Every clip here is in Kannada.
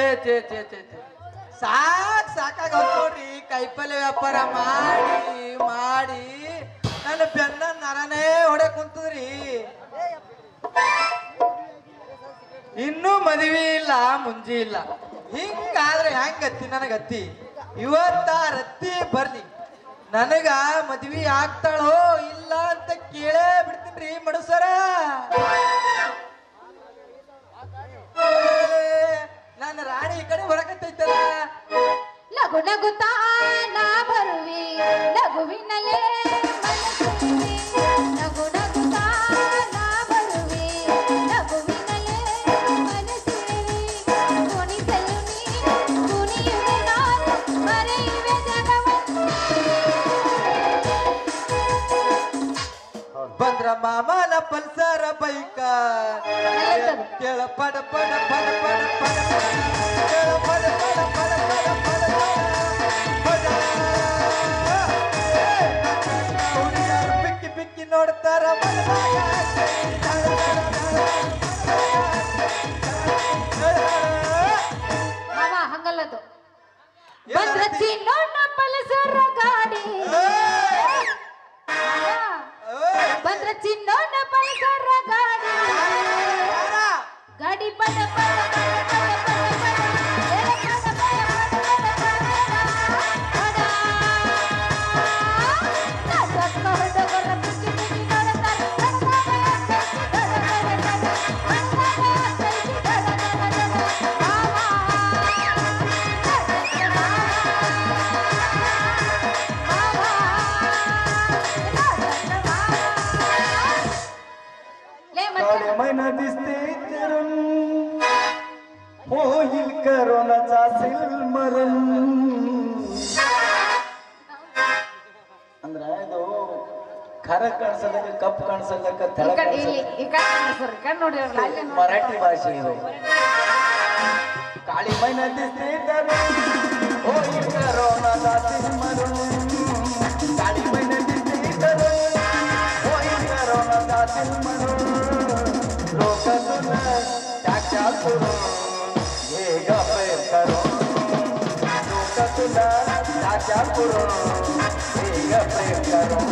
ಛೇ ಛೇ ಛೇ ಛೇ ಸಾಕ್ ಸಾಕಾಗ ನೋಡ್ರಿ ಕೈಪಲ್ಯ ವ್ಯಾಪಾರ ಮಾಡಿ ಮಾಡಿ ನನ್ನ ಬೆನ್ನ ನರನೇ ಹೊಡೆ ಕುಂತದ್ರಿ ಇನ್ನೂ ಮದುವೆ ಇಲ್ಲ ಮುಂಜಿ ಇಲ್ಲ ಹಿಂಗಾದ್ರೆ ಹೆಂಗ್ ಗತಿ ನನಗತ್ತಿ ಇವತ್ತ ರತ್ತಿ ಬರ್ಲಿ ನನಗ ಮದ್ವಿ ಆಗ್ತಾಳೋ ಇಲ್ಲ ಅಂತ ಕೇಳೇ ಬಿಡ್ತೀನ್ರಿ ಮಡುಸರ ನನ್ನ ರಾಣಿ ಈ ಕಡೆ ಹೊರಕತ್ತೈತಲ್ಲ ಲಘು ನಗುತ್ತಾ ನಾ ಬರುವೆ ನಗುವಿನಲ್ಲೇ ಮನಸ್ಸುವೆ ನಗು ನಗುತ್ತಾ ನಾ ಬರುವೆ ನಗುವಿನಲ್ಲೇ ಮನಸ್ಸುವೆ ಕುಣಿಸಲು ನೀ ಕುಣಿಯುವೆ ನಾನು ಮರೆಯುವೆ ಜಗವನ್ನು ಬಂದ್ರ ಮಾಮನ ಪಲ್ಸರ ಬೈಕ ಕೇಳ ಪಡ ಪಡ ಪಡ ಪಡ ಪಡ ಕೇಳ ಪಡ ಪಡ ಪಡ ಪಡ ಪಡ ಪಡ ಹುಡುಗರು ಬಿಕ್ಕಿ ಬಿಕ್ಕಿ ನೋಡ್ತಾರ ಮನದಾಗ ಮಾಮ ಹಂಗಲ್ಲದು ಬಂದ್ರ ಚಿನ್ನೋಣ ಪಲಸರ ಗಾಡಿ ಬಂದ್ರ ಚಿನ್ನೋಣ ಪಲಸರ ಗಾಡಿ ಗಾಡಿ ಪದ ಪದ ಪದ ಪದ ಪದ ಪದ ಏ ಪದ ಪದ ಪದ ಪದ ಪದ ಪದ ನಾಟಕ ಹೊರಡಗರ ಬಿಕ್ಕಿ ಬಿಕ್ಕಿ ನೋಡ್ತಾರ ದಡ ದಡ ದಡ ದಡ ದಡ ದಡ ದಡ ಲೇ ಮತ್ತೆ महिना दिसते चरण होईल करोनाचा असेल मरण ಅಂದ್ರ ಇದು ಖರ ಕಾಣಿಸೋದಕ್ಕೆ ಕಪ್ ಕಾಣಿಸೋದಕ್ಕೆ ಈ ತೆಳ ಕಡೆ ಇಲ್ಲಿ ಕಾಣಿಸೋದಕ್ಕೆ ಈ ಕಡೆ ಸರ್ ಈ ಕಡೆ ನೋಡಿ ಅವ್ರಲ್ಲ ಅಲ್ಲೇ ನೋಡಿ. ಮರಾಠಿ ಭಾಷೆ ಇದು काळी महिना दिसते तरुण होईल करोनाचा असेल मरण काळी महिना दिसते तरुण होईल करोनाचा असेल मरण लोक तुला त्याच्या करून हे ग प्रेम करून लोक तुला त्याच्या करून हे ग प्रेम करून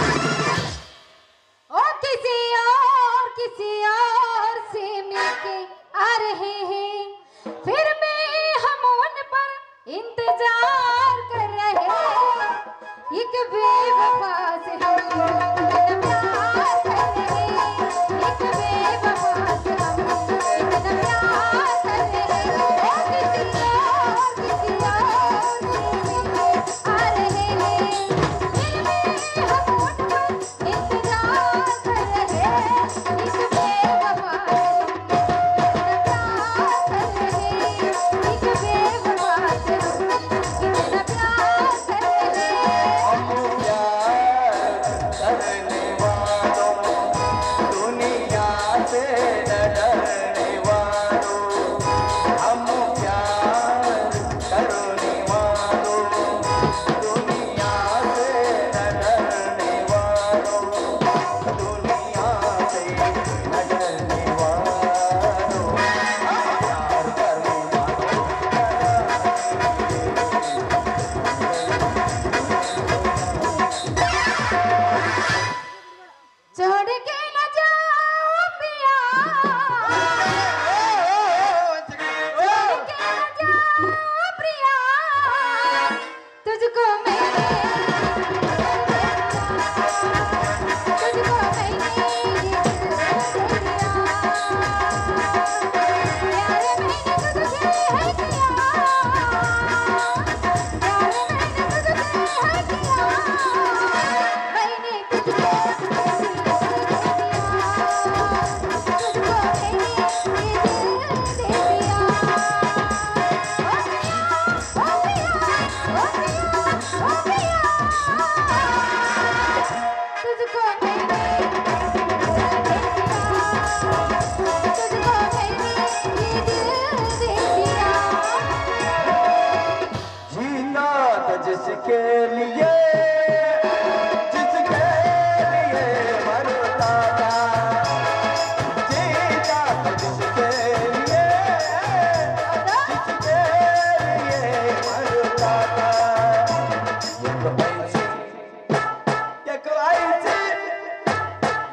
ओ किसी और किसी और से मिलके आ रहे हैं फिर भी हम उन पर इंतजार कर रहे हैं एक बेवफा से हम इतना प्यार कर रहे हैं एक बेवफा से हम इतना प्यार कर रहे हैं ओ किसी और किसी और से मिलके आ रहे हैं फिर भी हम उन पर इंतजार कर रहे हैं इस बेवफा से इतना प्यार कर रहे हैं इस बेवफा से हम इतना प्यार कर रहे हैं हम प्यार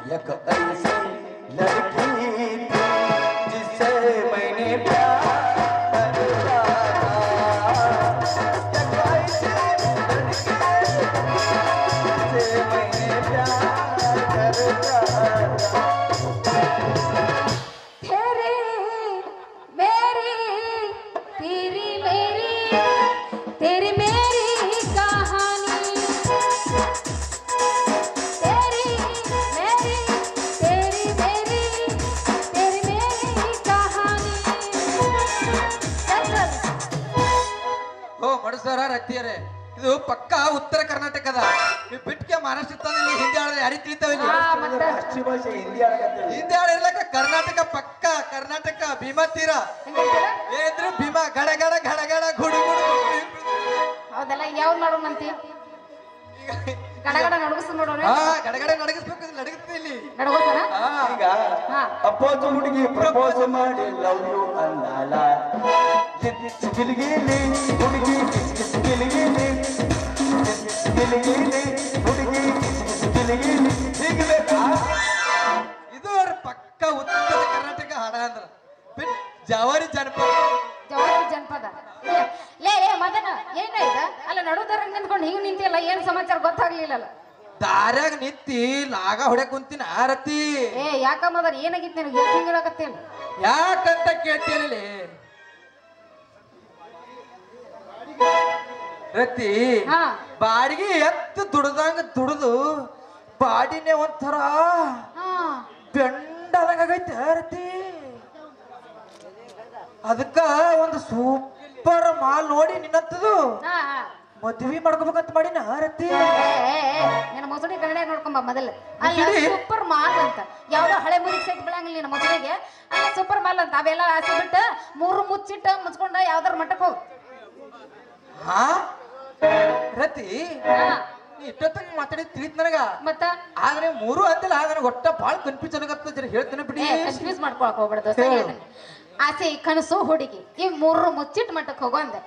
एक ऐसी लड़की थी जिससे मैंने प्यार किया था। एक ऐसी लड़की जिससे मैंने प्यार किया था। तेरी मेरी तेरी मेरी तेरी मेरी कहानी तेरी मेरी तेरी मेरी तेरी मेरी कहानी चल चल ಓ ಮಡಸರ ರತ್ತಿಯರೇ ಇದು ಪಕ್ಕ ಉತ್ತರ ಕರ್ನಾಟಕದ ನೀವು ಬಿಟ್ಕೆ ಮಹಾರಾಷ್ಟ್ರ ತಂದಿಲ್ಲಿ ಹಿಂದಿ ಆಡಿದ್ರೆ ಯಾರಿಗೆ ತಿಳಿತಾವ ಇಲ್ಲಿ ಹಾ ಮತ್ತೆ ರಾಷ್ಟ್ರೀಯ ಭಾಷೆ ಹಿಂದಿ ಆಡಕತ್ತೇವೆ ಹಿಂದಿ ಆಡಿರ್ಲಕ್ಕ ಕರ್ನಾಟಕ ಪಕ್ಕ ಕರ್ನಾಟಕ ಭೀಮಾ ತೀರ ಹೆಂಗಂತೀರ ಏನಿದ್ರು ಭೀಮಾ ಗಡ ಗಡ ಗಡ ಗಡ ಗುಡು ಗುಡು ಗುಡು. ಹೌದಲ್ಲ ಯಾವ್ದು ಮಾಡೋಣಂತಿ ಗಡಗಡ ನಡುಗಿಸ್ ನೋಡೋಣ ಹಾ ಗಡ ಗಡ ನಡಗಿಸ್ಬೇಕು ಇದು ನಡಗುತ್ತೆ ಇಲ್ಲಿ ನಡಗೋಸನ ಹಾ ಈಗ ಹಾ. ಅಪ್ಪೋಜು ಹುಡುಗಿ ಪ್ರಪೋಸ್ ಮಾಡಿ ಲವ್ ಯು ಅನ್ನಲ್ಲ ಕಿಚ್ ಗಿಲಿಗಿಲಿ ಹುಡುಗಿ ಕಿಚ್ ಕಿಚ್ ಗಿಲಿಗಿಲಿ ಕಿಚ್ ಕಿಚ್ ಗಿಲಿಗಿಲಿ ಹುಡುಗಿ ಕಿಚ್ ಕಿಚ್ ಗಿಲಿಗಿಲಿ ಹೀಗೆ ಬೇಕಾ ಇದು ಅವ್ರ ಪಕ್ಕ ಉತ್ತರ ಕರ್ನಾಟಕ ಹಾಡ ಅಂದ್ರ ಬಿಟ್ ಜವಾರಿ ಜನಪದ ಜವಾರಿ ಜನಪದ ಲೇ ಲೇ ಮದನ ಏನ ಈಗ ಅಲ್ಲ ನಡುದರ ನಿಂತ್ಕೊಂಡು ಹಿಂಗ್ ನಿಂತಿಲ್ಲ ಏನ್ ಸಮಾಚಾರ ಗೊತ್ತಾಗ್ಲಿಲ್ಲಲ್ಲ ದಾರ್ಯಾಗ ನಿಂತಿ ಲಾಗ ಹೊಡ್ಯಾಕ ಕುಂತಿನ ರತಿ ಏ ಯಾಕ ಮದನ ಏನಾಗಿತ್ತು ನಿನಗೆ ಹಿಂಗ್ ಹೇಳಕತ್ತೇನು ಯಾಕಂತ ಕೇಳ್ತೀಯಲ್ಲಿ ರತಿ ಹಾ ಬಾಡಿಗೆ ಎತ್ತು ದುಡ್ದಂಗ ದುಡ್ದು ಬಾಡಿನೇ ಒಂಥರ ಹಾ ಬೆಂಡದಂಗಾಗೈತೆ ರತಿ ಅದಕ್ಕ ಒಂದು ಸೂಪರ್ ಮಾಲ್ ನೋಡಿ ನಿನ್ನಂತದು ಹಾ ಹಾ. ಮದ್ವಿ ಮಾಡ್ಕೋಬೇಕಂತ ಮಾಡಿನ ರತಿ ಏ, ಏ, ಏ, ನಿನ್ನ ಮೊಸಡಿ ಕನ್ನಡ ನೋಡ್ಕೊಂಬ ಮೊದಲು ಅಲ್ಲ ಮೊಸಡಿ? ಸೂಪರ್ ಮಾಲ್ ಅಂತ ಯಾವ್ದೋ ಹಳೆ ಮುರಿಗ್ ಸೈಟ್ ಬೀಳಂಗಿಲ್ಲ ನಿನ್ನ ಮೊಸಡಿಗೆ ಅಲ್ಲ ಸೂಪರ್ ಮಾಲ್ ಅಂತ ಅವೆಲ್ಲ ಆಸೆ ಬಿಟ್ಟು ಮೂರು ಮುಚ್ಚಿಟ್ಟ ಮುಚ್ಕೊಂಡ ಯಾವ್ದಾರ ಮಟ್ಟಕ್ಕೆ ಹೋಗ್ ಹಾ ರತಿ ಹಾ ನೀ ಇಷ್ಟೊತ್ತಂಗ ಮಾತಾಡಿ ತಿಳಿತ್ ನನಗ ಮತ್ತ ಆದ್ರೆ ಮೂರು ಅಂದಿಲ್ಲ ನನಗೆ ಒಟ್ಟ ಬಾಳ ಕನ್ಫ್ಯೂಷನ್ ಆಗತ್ತ ಜರ ಹೇಳ್ತೇನೆ ಬಿಡಿ ಏ ಕನ್ಫ್ಯೂಸ್ ಮಾಡ್ಕೊಳಕ್ ಹೋಗ್ಬೇಡ ದೋಸ್ತ ಹೇ. ಹೇಳ್ತೀನಿ ಆಸೆ ಕನಸು ಹುಡುಗಿ ಈ ಮೂರು ಮುಚ್ಚಿಟ್ ಮಟ್ಟಕ್ಕೆ ಹೋಗೋ ಅಂದೆ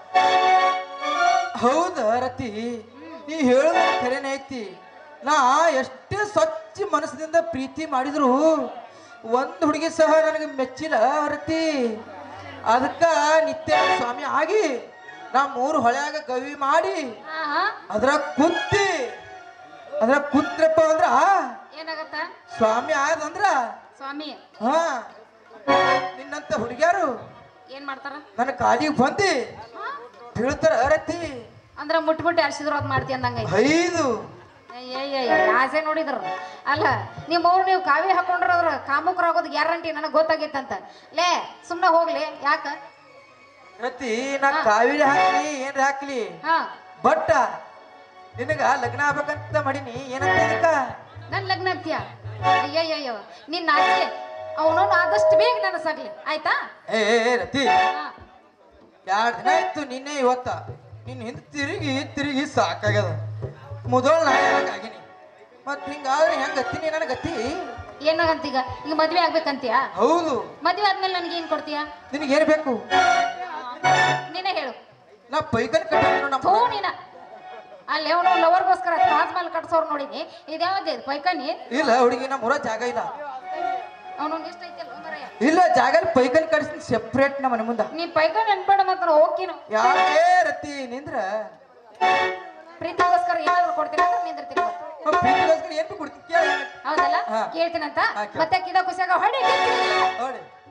ಹೌದ ರತಿ ನೀ ಹೇಳೋದು ಖರೇನೆ ಐತಿ ನಾ ಎಷ್ಟೇ ಸ್ವಚ್ಛ ಮನಸ್ಸಿನಿಂದ ಪ್ರೀತಿ ಮಾಡಿದ್ರು ಒಂದ್ ಹುಡುಗಿ ಸಹ ನನಗೆ ಮೆಚ್ಚಿಲ್ಲ ರತಿ ಅದಕ್ಕ ನಿತ್ಯ ಸ್ವಾಮಿ ಆಗಿ ನಾ ಮೂರು ಹೊಳ್ಯಾಗ ಗವಿ ಮಾಡಿ ಹಾ ಹಾ ಅದ್ರ ಕುಂತಿ ಅದ್ರ ಕುಂತ್ರಪ್ಪ ಅಂದ್ರ ಏನಾಗತ್ತ ಸ್ವಾಮಿ ಆದಂದ್ರ ಸ್ವಾಮಿ ಹಾ ನಿನ್ನಂತ ಹುಡುಗ್ಯಾರು ಏನ್ ಮಾಡ್ತಾರ ನನ್ನ ಕಾಲಿಗೆ ಬಂದಿ ಹಾ? ಬೀಳ್ತಾರ ರತಿ ಅಂದ್ರ ಮುಟ್ಬಿಟ್ಟು ಆಡ್ಸಿದ್ರು ಅದ್ ಮಾಡ್ತಿ ಅಂದಂಗ ಐದು ಆಸೆ ನೋಡಿದ್ರ ಅಲ್ಲ ನಿಮ್ಮ ಅವ್ರು ನೀವು ಕಾವಿ ಹಾಕೊಂಡ್ರದ್ರ ಕಾಮುಕರಾಗೋದು ಗ್ಯಾರಂಟಿ ನನಗೆ ಗೊತ್ತಾಗೈತಂತ ಲೇ ಸುಮ್ನೆ ಹೋಗ್ಲಿ ಯಾಕ ರತಿ ನಾ ಕಾವಿಲಿ ಹಾಕ್ಲಿ ಏನ್ರ ಹಾಕ್ಲಿ ಹಾ ಬಟ್ ನಿನಗ ಲಗ್ನ ಆಗ್ಬೇಕಂತ ಮಾಡೀನಿ ಏನಂತ ಇದಕ್ಕ ನನ್ ಲಗ್ನ ಆಗ್ತೀಯ ಅಯ್ಯಯ್ಯಯ್ಯೋ ನಿನ್ನ ಆಸೆ ಅವನವನು ಆದಷ್ಟು ಬೇಗ ನನ್ನ ಸಾಗ್ಲಿ ಆಯ್ತಾ ಏ ಏ, ಏ, ರತಿ ಹಾ. ಎರಡ್ ದಿನ ಆಯ್ತು ನಿನ್ನೆ ಇವತ್ತ ನಿನ್ ಹಿಂದ್ ತಿರುಗಿ ತಿರುಗಿ ಸಾಕಾಗ್ಯದ ಮೊದಲು ನಾ ಆಗಿನಿ ಮತ್ ಹಿಂಗಾದ್ರೆ ಹೆಂಗ್ ಗತ್ತೀನಿ ನನ್ ಗತಿ ಏನಾಗಂತೀಗ ಈಗ ಮದ್ವೆ ಆಗ್ಬೇಕಂತೀಯ ಹೌದು ಮದ್ವೆ ಆದ್ಮೇಲೆ ನನಗೆ ಏನ್ ಕೊಡ್ತೀಯ ನಿನಗೆ ಏನ್ ಬೇಕು ನೀನೇ ಹೇಳು ನಾ ಪೈಕನ್ ಕಟ್ಟ ನಮ್ಮ ಥೂ ನೀನ ಅಲ್ಲಿ ಅವನು ಲವರ್ಗೋಸ್ಕರ ತಾಜ್ ಮಹಲ್ ಕಟ್ಸೋರು ನೋಡಿನಿ ಇದ್ಯಾವ್ದು ಪೈಕಾನಿ ಇಲ್ಲ ಹುಡುಗಿ ನಮ್ಮ ಊರ ಜಾಗ ಇಲ್ಲ ಅವನೊಂದು ಇಷ್ಟ ಐತಲ್ಲ ಮರಯ್ಯ ಇಲ್ಲ ಜಾಗ ಪೈಕನ್ ಕಟ್ಸ್ತೀನಿ ಸೆಪ್ರೇಟ್ ನಮ್ಮ ಮನೆ ಮುಂದ ನೀ ಪೈಕಾನಿ ಅನ್ಬೇಡ ಮತ್ತ ಹೋಗಿನು ಯಾಕೆ ರತಿ ನಿಂದ್ರ ಪ್ರೀತಿಗೋಸ್ಕರ ಏನಾದ್ರು ಕೊಡ್ತೀನಿ ಅಂತ ನಿಂದಿರ್ತೀನಿ ಮತ್ತೆ. ನಾವ್ ಪ್ರೀತಿಗೋಸ್ಕರ ಏನ್ ಕೊಡ್ತೀನಿ ಕೇಳಿ ಹೌದಲ್ಲ ಹಾ. ಕೇಳ್ತೀನಂತ ಹಾ, ಕೇಳು. ಮತ್ತೆ ಕಿದ ಖುಷಿಯಾಗ ಹೊಡಿ ನೋಡಿ